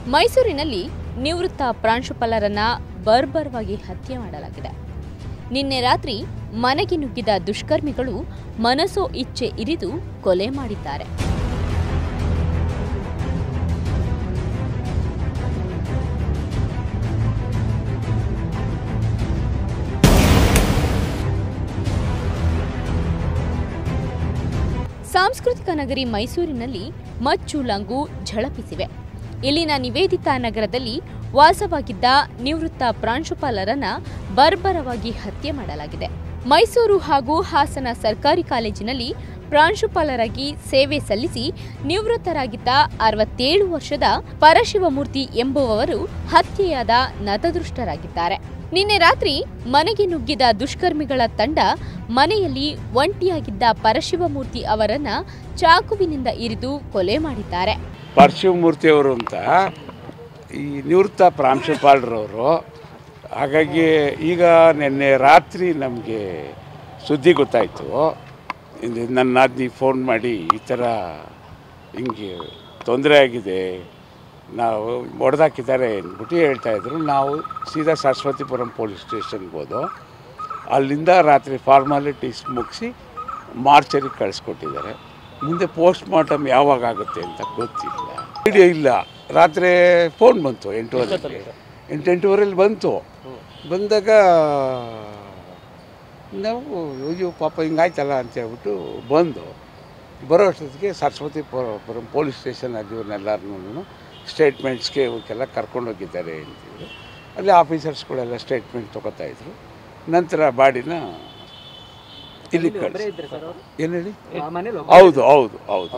ಮೈಸೂರಿನಲ್ಲಿ ನಿವೃತ್ತ ಪ್ರಾಂಶುಪಾಲರನ್ನ ಬರ್ಬರವಾಗಿ ಹತ್ಯೆ ಮಾಡಲಾಗಿದೆ ನಿನ್ನೆ ರಾತ್ರಿ ಮನೆಗೆ ನುಗ್ಗಿದ ದುಷ್ಕರ್ಮಿಗಳು ಮನಸೋ ಇಚ್ಛೆ ಇರಿದು ಕೊಲೆ ಮಾಡಿದ್ದಾರೆ ಸಾಂಸ್ಕೃತಿಕ ನಗರಿ ಮೈಸೂರಿನಲ್ಲಿ ಮಚ್ಚು ಲಂಗು ಝಳಪಿಸಿವೆ ಇಲ್ಲಿನ ನಿವೇದಿತಾ ನಗರದಲ್ಲಿ ವಾಸವಾಗಿದ್ದ ನಿವೃತ್ತ ಪ್ರಾಂಶುಪಾಲರನ್ನ ಬರ್ಬರವಾಗಿ ಹತ್ಯೆ ಮಾಡಲಾಗಿದೆ ಮೈಸೂರು ಹಾಗೂ ಹಾಸನ ಸರ್ಕಾರಿ ಕಾಲೇಜಿನಲ್ಲಿ ಪ್ರಾಂಶುಪಾಲರಾಗಿ ಸೇವೆ ಸಲ್ಲಿಸಿ ನಿವೃತ್ತರಾಗಿದ್ದ ಅರವತ್ತೇಳು ವರ್ಷದ ಪರಶಿವಮೂರ್ತಿ ಎಂಬುವವರು ಹತ್ಯೆಯಾದ ನತದೃಷ್ಟರಾಗಿದ್ದಾರೆ ನಿನ್ನೆ ರಾತ್ರಿ ಮನೆಗೆ ನುಗ್ಗಿದ ದುಷ್ಕರ್ಮಿಗಳ ತಂಡ ಮನೆಯಲ್ಲಿ ಒಂಟಿಯಾಗಿದ್ದ ಪರಶಿವಮೂರ್ತಿ ಅವರನ್ನ ಚಾಕುವಿನಿಂದ ಇರಿದು ಕೊಲೆ ಮಾಡಿದ್ದಾರೆ ಪರಶಿವಮೂರ್ತಿಯವರು ಅಂತ ಈ ನಿವೃತ್ತ ಪ್ರಾಂಶುಪಾಲರವರು ಹಾಗಾಗಿ ಈಗ ನಿನ್ನೆ ರಾತ್ರಿ ನಮಗೆ ಸುದ್ದಿ ಗೊತ್ತಾಯಿತು ಇದು ನನ್ನ ನಾದಿನಿ ಫೋನ್ ಮಾಡಿ ಈ ಥರ ಹಿಂಗೆ ತೊಂದರೆ ಆಗಿದೆ ನಾವು ಹೊಡೆದಾಕಿದ್ದಾರೆ ಅಂದ್ಬಿಟ್ಟು ಹೇಳ್ತಾಯಿದ್ರು ನಾವು ಸೀದಾ ಸರಸ್ವತಿಪುರಂ ಪೊಲೀಸ್ ಸ್ಟೇಷನ್ಗೆ ಹೋದೋ ಅಲ್ಲಿಂದ ರಾತ್ರಿ ಫಾರ್ಮಾಲಿಟೀಸ್ ಮುಗಿಸಿ ಮಾರ್ಚರಿಗೆ ಕಳಿಸ್ಕೊಟ್ಟಿದ್ದಾರೆ ಮುಂದೆ ಪೋಸ್ಟ್ ಮಾರ್ಟಮ್ ಯಾವಾಗ ಆಗುತ್ತೆ ಅಂತ ಗೊತ್ತಿಲ್ಲ ವಿಡಿಯೋ ಇಲ್ಲ ರಾತ್ರಿ ಫೋನ್ ಬಂತು ಎಂಟೂವರೆಗೆ ಎಂಟು ಎಂಟೂವರೆಲಿ ಬಂತು ಬಂದಾಗ ನಾವು ಅಯ್ಯೋ ಪಾಪ ಹಿಂಗಾಯ್ತಲ್ಲ ಅಂತ ಹೇಳ್ಬಿಟ್ಟು ಬಂದು ಬರೋ ಅಷ್ಟೊತ್ತಿಗೆ ಸರಸ್ವತಿ ಪುರಂ ಪೊಲೀಸ್ ಸ್ಟೇಷನ್ ಅಲ್ಲಿ ಇವ್ರನ್ನೆಲ್ಲರನ್ನೂ ಸ್ಟೇಟ್ಮೆಂಟ್ಸ್ಗೆ ಇವಕ್ಕೆಲ್ಲ ಕರ್ಕೊಂಡೋಗಿದ್ದಾರೆ ಅಂತಿದ್ರು ಅಲ್ಲಿ ಆಫೀಸರ್ಸ್ಗಳೆಲ್ಲ ಸ್ಟೇಟ್ಮೆಂಟ್ ತೊಗೋತಾ ಇದ್ರು ನಂತರ ಬಾಡಿನ ಇಲ್ಲಿ ಕಳಿಸಿ ಏನು ಹೇಳಿ ಹೌದು ಹೌದು ಹೌದು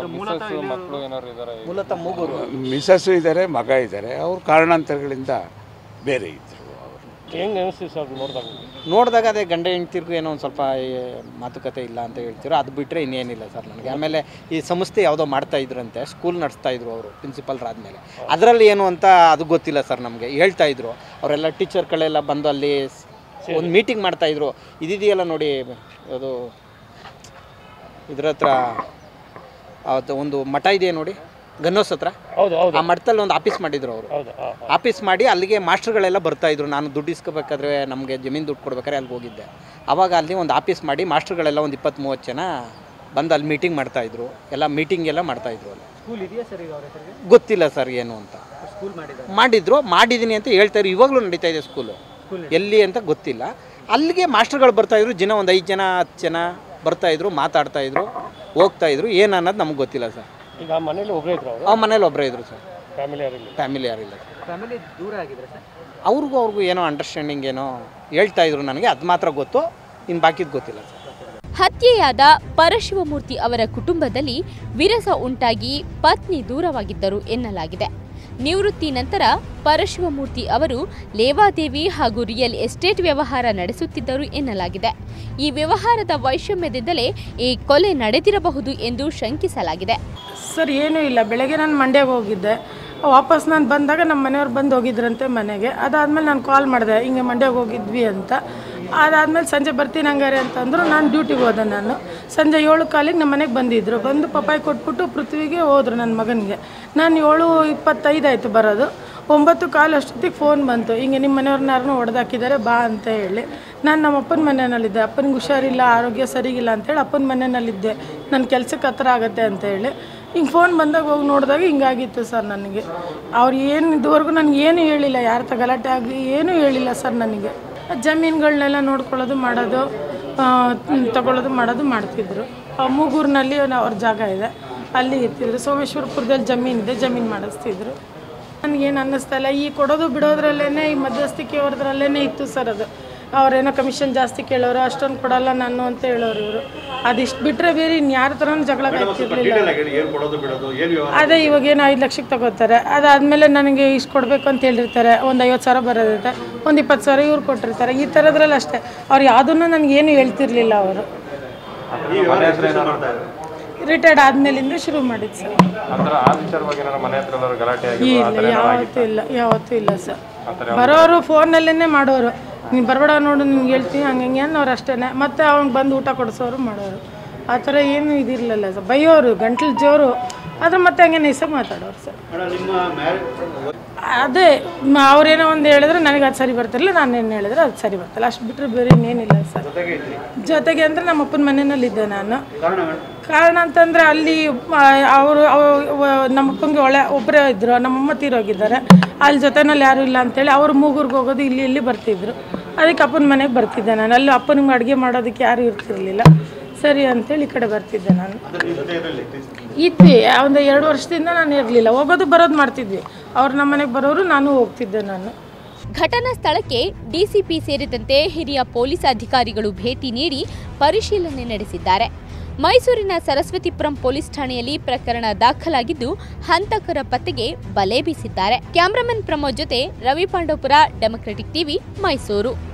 ಮೂಲತಃ ಮೂಗೂರು ಮಿಸಸ್ಸು ಇದ್ದಾರೆ ಮಗ ಇದ್ದಾರೆ ಅವ್ರು ಕಾರಣಾಂತರಗಳಿಂದ ಬೇರೆ ಇದ್ದರು ಅವರು ಹೆಂಗೆ ಅನಿಸ್ತೀವಿ ಸರ್ ನೋಡಿದಾಗ ನೋಡಿದಾಗ ಅದೇ ಗಂಡ ಹೆಂಡ್ತಿರ್ಗೂ ಏನೋ ಒಂದು ಸ್ವಲ್ಪ ಈ ಮಾತುಕತೆ ಇಲ್ಲ ಅಂತ ಹೇಳ್ತಿರೋ ಅದು ಬಿಟ್ಟರೆ ಇನ್ನೇನಿಲ್ಲ ಸರ್ ನನಗೆ ಆಮೇಲೆ ಈ ಸಂಸ್ಥೆ ಯಾವುದೋ ಮಾಡ್ತಾ ಇದ್ರಂತೆ ಸ್ಕೂಲ್ ನಡೆಸ್ತಾ ಇದ್ರು ಅವರು ಪ್ರಿನ್ಸಿಪಲ್ರಾದ್ಮೇಲೆ ಅದರಲ್ಲಿ ಏನು ಅಂತ ಅದು ಗೊತ್ತಿಲ್ಲ ಸರ್ ನಮಗೆ ಹೇಳ್ತಾ ಇದ್ರು ಅವರೆಲ್ಲ ಟೀಚರ್ಗಳೆಲ್ಲ ಬಂದು ಅಲ್ಲಿ ಒಂದು ಮೀಟಿಂಗ್ ಮಾಡ್ತಾ ಇದ್ರು ಇದಿದೆಯಲ್ಲ ನೋಡಿ ಅದು ಇದ್ರ ಹತ್ರ ಅವತ್ತು ಒಂದು ಮಠ ಇದೆಯಾ ನೋಡಿ ಗನ್ನೋಸ್ ಹತ್ರ ಹೌದು ಹೌದು ಆ ಮಠದಲ್ಲಿ ಒಂದು ಆಫೀಸ್ ಮಾಡಿದ್ರು ಅವರು ಹೌದು ಹಾಂ ಆಫೀಸ್ ಮಾಡಿ ಅಲ್ಲಿಗೆ ಮಾಸ್ಟರ್ಗಳೆಲ್ಲ ಬರ್ತಾ ಇದ್ರು ನಾನು ದುಡ್ಡು ಇಸ್ಕೋಬೇಕಾದ್ರೆ ನಮಗೆ ಜಮೀನು ದುಡ್ಡು ಕೊಡ್ಬೇಕಾದ್ರೆ ಅಲ್ಲಿಗೆ ಹೋಗಿದ್ದೆ ಆವಾಗ ಅಲ್ಲಿ ಒಂದು ಆಫೀಸ್ ಮಾಡಿ ಮಾಸ್ಟರ್ಗಳೆಲ್ಲ ಒಂದು ಇಪ್ಪತ್ತ್ ಮೂವತ್ತು ಜನ ಬಂದು ಅಲ್ಲಿ ಮೀಟಿಂಗ್ ಮಾಡ್ತಾ ಇದ್ರು ಎಲ್ಲ ಮೀಟಿಂಗ್ ಎಲ್ಲ ಮಾಡ್ತಾ ಇದ್ರು ಅಲ್ಲಿ ಸ್ಕೂಲ್ ಇದೆಯಾ ಸರ್ ಈಗ ಅವ್ರ ಹೆಸರಿಗೆ ಗೊತ್ತಿಲ್ಲ ಸರ್ ಏನು ಅಂತ ಸ್ಕೂಲ್ ಮಾಡಿದ್ದಾರೆ ಮಾಡಿದ್ರು ಮಾಡಿದ್ದೀನಿ ಅಂತ ಹೇಳ್ತಾ ಇದ್ರು ಇವಾಗಲೂ ನಡೀತಾ ಇದೆ ಸ್ಕೂಲು ಎಲ್ಲಿ ಅಂತ ಗೊತ್ತಿಲ್ಲ ಅಲ್ಲಿಗೆ ಮಾಸ್ಟರ್ಗಳು ಬರ್ತಾ ಇದ್ರು ಜನ ಒಂದು ಐದು ಜನ ಹತ್ತು ಜನ ಬರ್ತಾ ಇದ್ರು ಮಾತಾಡ್ತಾ ಇದ್ರು ಹೋಗ್ತಾ ಇದ್ರು ಏನು ಅನ್ನೋದು ನಮ್ಗೆ ಗೊತ್ತಿಲ್ಲ ಸರ್ ಈಗ ಆ ಮನೇಲಿ ಒಬ್ಬರೇ ಇದ್ರು ಅವರು ಆ ಮನೇಲಿ ಒಬ್ಬರೇ ಇದ್ರು ಸರ್ ಫ್ಯಾಮಿಲಿ ಯಾರಿಲ್ಲ ಫ್ಯಾಮಿಲಿ ಯಾರಿಲ್ಲ ಸರ್ ಫ್ಯಾಮಿಲಿ ದೂರ ಆಗಿದ್ರೆ ಸರ್ ಅವ್ರಿಗೂ ಅವ್ರಿಗೂ ಏನೋ ಅಂಡರ್ಸ್ಟ್ಯಾಂಡಿಂಗ್ ಏನೋ ಹೇಳ್ತಾ ಇದ್ರು ನನಗೆ ಅದು ಮಾತ್ರ ಗೊತ್ತು ಇನ್ನು ಬಾಕಿದು ಗೊತ್ತಿಲ್ಲ ಸರ್ ಹತ್ಯೆಯಾದ ಪರಶಿವಮೂರ್ತಿ ಅವರ ಕುಟುಂಬದಲ್ಲಿ ವಿರಸ ಉಂಟಾಗಿ ಪತ್ನಿ ದೂರವಾಗಿದ್ದರು ಎನ್ನಲಾಗಿದೆ ನಿವೃತ್ತಿ ನಂತರ ಪರಶಿವಮೂರ್ತಿ ಅವರು ಲೇವಾದೇವಿ ಹಾಗೂ ರಿಯಲ್ ಎಸ್ಟೇಟ್ ವ್ಯವಹಾರ ನಡೆಸುತ್ತಿದ್ದರು ಎನ್ನಲಾಗಿದೆ ಈ ವ್ಯವಹಾರದ ವೈಷಮ್ಯದಿಂದಲೇ ಈ ಕೊಲೆ ನಡೆದಿರಬಹುದು ಎಂದು ಶಂಕಿಸಲಾಗಿದೆ ಸರ್ ಏನೂ ಇಲ್ಲ ಬೆಳಗ್ಗೆ ನಾನು ಮಂಡ್ಯಗೆ ಹೋಗಿದ್ದೆ ವಾಪಸ್ ನಾನು ಬಂದಾಗ ನಮ್ಮ ಮನೆಯವ್ರು ಬಂದು ಹೋಗಿದ್ರಂತೆ ಮನೆಗೆ ಅದಾದಮೇಲೆ ನಾನು ಕಾಲ್ ಮಾಡಿದೆ ಹಿಂಗೆ ಮಂಡ್ಯಗೆ ಹೋಗಿದ್ವಿ ಅಂತ ಅದಾದಮೇಲೆ ಸಂಜೆ ಬರ್ತೀನಿ ಹಂಗಾರೆ ಅಂತಂದರು ನಾನು ಡ್ಯೂಟಿಗೆ ಹೋದೆ ನಾನು ಸಂಜೆ ಏಳು ಕಾಲಿಗೆ ನಮ್ಮ ಮನೆಗೆ ಬಂದಿದ್ದರು ಬಂದು ಪಪ್ಪಾಯಿ ಕೊಟ್ಬಿಟ್ಟು ಪೃಥ್ವಿಗೆ ಹೋದರು ನನ್ನ ಮಗನಿಗೆ ನಾನು ಏಳು ಇಪ್ಪತ್ತೈದು ಆಯಿತು ಬರೋದು ಒಂಬತ್ತು ಕಾಲು ಅಷ್ಟೊತ್ತಿಗೆ ಫೋನ್ ಬಂತು ಹಿಂಗೆ ನಿಮ್ಮ ಮನೆಯವ್ರನ್ನ ಯಾರನ್ನೂ ಹೊಡೆದಾಕಿದ್ದಾರೆ ಬಾ ಅಂತ ಹೇಳಿ ನಾನು ನಮ್ಮ ಅಪ್ಪನ ಮನೆಯಲ್ಲಿದ್ದೆ ಅಪ್ಪನಿಗೆ ಹುಷಾರಿಲ್ಲ ಆರೋಗ್ಯ ಸರಿಗಿಲ್ಲ ಅಂತೇಳಿ ಅಪ್ಪನ ಮನೆಯಲ್ಲಿದ್ದೆ ನನ್ನ ಕೆಲ್ಸಕ್ಕೆ ಹತ್ರ ಆಗುತ್ತೆ ಅಂತ ಹೇಳಿ ಹಿಂಗೆ ಫೋನ್ ಬಂದಾಗ ಹೋಗಿ ನೋಡಿದಾಗ ಹಿಂಗಾಗಿತ್ತು ಸರ್ ನನಗೆ ಅವ್ರು ಏನು ಇದುವರೆಗೂ ನನಗೆ ಏನು ಹೇಳಿಲ್ಲ ಯಾರ ತ ಗಲಾಟೆ ಆಗಿ ಏನೂ ಹೇಳಿಲ್ಲ ಸರ್ ನನಗೆ ಜಮೀನುಗಳನ್ನೆಲ್ಲ ನೋಡ್ಕೊಳ್ಳೋದು ಮಾಡೋದು ಆ, ತಗೊಳ್ಳೋದು ಮಾಡೋದು ಮಾಡ್ತಿದ್ರು ಆ, ಮೂಗೂರಿನಲ್ಲಿ ಅವ್ರ ಜಾಗ ಇದೆ ಅಲ್ಲಿ ಇರ್ತಿದ್ರು ಸೋಮೇಶ್ವರಪುರದಲ್ಲಿ ಜಮೀನಿದೆ ಜಮೀನು ಮಾಡಿಸ್ತಿದ್ರು ನನಗೇನು ಅನ್ನಿಸ್ತಾ ಇಲ್ಲ ಈ ಕೊಡೋದು ಬಿಡೋದ್ರಲ್ಲೇ ಈ ಮಧ್ಯಸ್ಥಿಕೆ ಅವ್ರದ್ರಲ್ಲೇ ಇತ್ತು ಸರ್ ಅದು ಅವ್ರೇನೋ ಕಮಿಷನ್ ಜಾಸ್ತಿ ಕೇಳೋರು ಅಷ್ಟೊಂದು ಕೊಡಲ್ಲ ನಾನು ಅಂತ ಹೇಳೋರು ಇವರು ಅದಿಷ್ಟು ಬಿಟ್ಟರೆ ಬೇರೆ ಇನ್ಯಾರ ಥರನೂ ಜಗಳ ಆಗ್ತಿರ್ಲಿಲ್ಲ ಅದೇ ಇವಾಗ ಏನು ಐದು ಲಕ್ಷಕ್ಕೆ ತಗೋತಾರೆ ಅದಾದಮೇಲೆ ನನಗೆ ಇಷ್ಟು ಕೊಡಬೇಕು ಅಂತ ಹೇಳಿರ್ತಾರೆ ಒಂದು ಐವತ್ತು ಸಾವಿರ ಬರೋದಿರುತ್ತೆ ಒಂದು ಇಪ್ಪತ್ತು ಸಾವಿರ ಇವ್ರು ಕೊಟ್ಟಿರ್ತಾರೆ ಈ ಥರದ್ರಲ್ಲಿ ಅಷ್ಟೇ ಅವ್ರು ಯಾವುದನ್ನು ನನಗೇನು ಹೇಳ್ತಿರ್ಲಿಲ್ಲ ಅವರು ರಿಟೈರ್ಡ್ ಆದ್ಮೇಲಿಂದ ಶುರು ಮಾಡಿದ್ದು ಸರ್ ಇಲ್ಲ ಯಾವತ್ತೂ ಇಲ್ಲ ಯಾವತ್ತೂ ಇಲ್ಲ ಸರ್ ಬರೋರು ಫೋನಲ್ಲೇ ಮಾಡೋರು ನೀನು ಬರಬೇಡ ನೋಡು ನಿನ್ಗೆ ಹೇಳ್ತೀನಿ ಹಂಗೆ ಹಿಂಗೆ ಅನ್ನೋರು ಅಷ್ಟೇ ಮತ್ತೆ ಅವ್ನಿಗೆ ಬಂದು ಊಟ ಕೊಡಿಸೋರು ಮಾಡೋರು ಆ ಥರ ಏನು ಇದಿರಲಿಲ್ಲ ಸರ್ ಬೈಯೋರು ಗಂಟ್ಲು ಜೋರು ಆದ್ರೆ ಮತ್ತೆ ಹಂಗೆ ನೈಸಾಗಿ ಮಾತಾಡೋರು ಸರ್ ಅದೇ ಮ- ಅವ್ರೇನೋ ಒಂದು ಹೇಳಿದ್ರೆ ನನಗೆ ಅದು ಸರಿ ಬರ್ತಿರಲಿಲ್ಲ ನಾನು ಏನು ಹೇಳಿದ್ರೆ ಅದು ಸರಿ ಬರ್ತಿಲ್ಲ ಅಷ್ಟು ಬಿಟ್ಟರೆ ಬೇರೆ ಇನ್ನೇನಿಲ್ಲ ಸರ್ ಜೊತೆಗೆ ಅಂದರೆ ನಮ್ಮ ಅಪ್ಪನ ಮನೆಯಲ್ಲಿದ್ದೆ ನಾನು ಕಾರಣ ಅಂತಂದರೆ ಅಲ್ಲಿ ಅವರು ನಮ್ಮ ಅಪ್ಪಂಗೆ ಒಳ್ಳೆ ಒಬ್ಬರೇ ಇದ್ದರು ನಮ್ಮಮ್ಮ ತೀರೋಗಿದ್ದಾರೆ ಅಲ್ಲಿ ಜೊತೆನಲ್ಲಿ ಯಾರೂ ಇಲ್ಲ ಅಂತೇಳಿ ಅವರು ಮೂಗೂರ್ಗೆ ಹೋಗೋದು ಇಲ್ಲಿ ಇಲ್ಲಿ ಬರ್ತಿದ್ರು ಅದಕ್ಕೆ ಅಪ್ಪನ ಮನೆಗೆ ಬರ್ತಿದ್ದೆ ನಾನು ಅಲ್ಲಿ ಅಪ್ಪನಿಗೆ ಅಡುಗೆ ಮಾಡೋದಕ್ಕೆ ಯಾರೂ ಇರ್ತಿರ್ಲಿಲ್ಲ ಸರಿ ಅಂತೇಳಿ ಈ ಕಡೆ ಬರ್ತಿದ್ದೆ ನಾನು ಇದ್ವಿ ಒಂದು ಎರಡು ವರ್ಷದಿಂದ ನಾನು ಇರಲಿಲ್ಲ ಹೋಗೋದು ಬರೋದು ಮಾಡ್ತಿದ್ವಿ ಅವ್ರು ನಮ್ಮ ಮನೆಗೆ ಬರೋರು ನಾನು ಹೋಗ್ತಿದ್ದೆ ನಾನು ಘಟನಾ ಸ್ಥಳಕ್ಕೆ ಡಿಸಿಪಿ ಸೇರಿದಂತೆ ಹಿರಿಯ ಪೊಲೀಸ್ ಅಧಿಕಾರಿಗಳು ಭೇಟಿ ನೀಡಿ ಪರಿಶೀಲನೆ ನಡೆಸಿದ್ದಾರೆ ಮೈಸೂರಿನ ಸರಸ್ವತಿಪುರಂ ಪೊಲೀಸ್ ಠಾಣೆಯಲ್ಲಿ ಪ್ರಕರಣ ದಾಖಲಾಗಿದ್ದು ಹಂತಕರ ಪತ್ತೆಗೆ ಬಲೆ ಬೀಸಿದ್ದಾರೆ ಕ್ಯಾಮರಾಮನ್ ಪ್ರಮೋದ್ ಜೊತೆ ರವಿ ಪಾಂಡವಪುರ ಡೆಮೊಕ್ರೆಟಿಕ್ ಟಿವಿ ಮೈಸೂರು